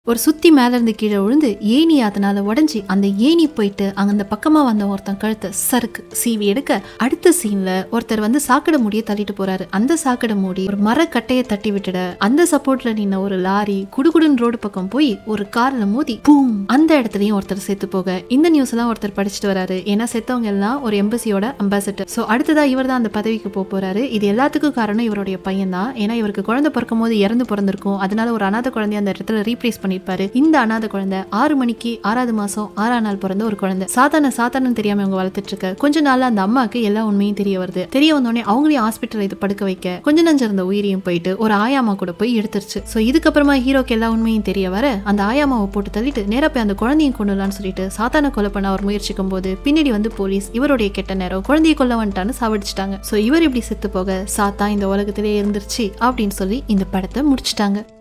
ஒரு சுத்தி மேல இருந்து கீழே விழுந்து ஏணி அதனால உடைஞ்சி அந்த ஏணி போயிட்டு அங்க அந்த பக்கமா வந்த ஒருத்தன் கழுத்தை சறுக்கு சீவி எடுக்க அடுத்த சீன்ல ஒருத்தர் வந்து சாக்கடை மூடியை தள்ளிட்டு போறாரு அந்த சாக்கடை மூடி ஒரு மரக்கட்டையை தட்டி விட்டுட அந்த சப்போர்ட்ல நின்ன ஒரு லாரி குடுகுடுன்னு ரோடு பக்கம் போய் ஒரு கார்ல மோதி பூம் அந்த இடத்துலயும் ஒருத்தர் செத்து போக இந்த நியூஸ் எல்லாம் ஒருத்தர் படிச்சுட்டு வராரு ஏன்னா செத்தவங்க எல்லாம் ஒரு எம்பசியோட அம்பாசிடர் சோ அடுத்ததா இவர் தான் அந்த பதவிக்கு போக போறாரு இது எல்லாத்துக்கும் காரணம் இவருடைய பையன் தான் ஏன்னா இவருக்கு குழந்தை பிறக்கும் போது இறந்து பிறந்திருக்கும் அதனால ஒரு அனாதை குழந்தைய அந்த இடத்துல ரீப்ளேஸ் பண்ணிருப்பாரு இந்த அனாதை குழந்தை ஆறு மணிக்கு ஆறாவது மாசம் ஆறாம் நாள் பிறந்த ஒரு குழந்தை சாதாரண சாதாரண தெரியாம இவங்க வளர்த்துட்டு இருக்க கொஞ்ச நாள்ல அந்த அம்மாக்கு எல்லா உண்மையும் தெரிய வருது தெரிய வந்தோடனே அவங்களையும் ஹாஸ்பிட்டல் இது படுக்க வைக்க கொஞ்ச நஞ்சம் இருந்த உயிரையும் போயிட்டு ஒரு ஆயாமா கூட போய் எடுத்துருச்சு சோ இதுக்கப்புறமா ஹீரோக்கு எல்லா உண்மையும் தெரிய வர அந்த ஆயாமாவை போட்டு தள்ளிட்டு நேரா போய் அந்த குழந்தையும் கொண்டுலான்னு சொல்லிட்டு சாத்தான கொலை பண்ண அவர் முயற்சிக்கும் போது பின்னாடி வந்து போலீஸ் இவருடைய கெட்ட நேரம் குழந்தையை கொல்ல வந்துட்டான்னு சாவடிச்சிட்டாங்க சோ இவர் இப்படி செத்து போக சாத்தா இந்த உலகத்திலே இருந்துருச்சு அப்படின்னு சொல்லி இந்த படத்தை முடிச்சிட்டாங்க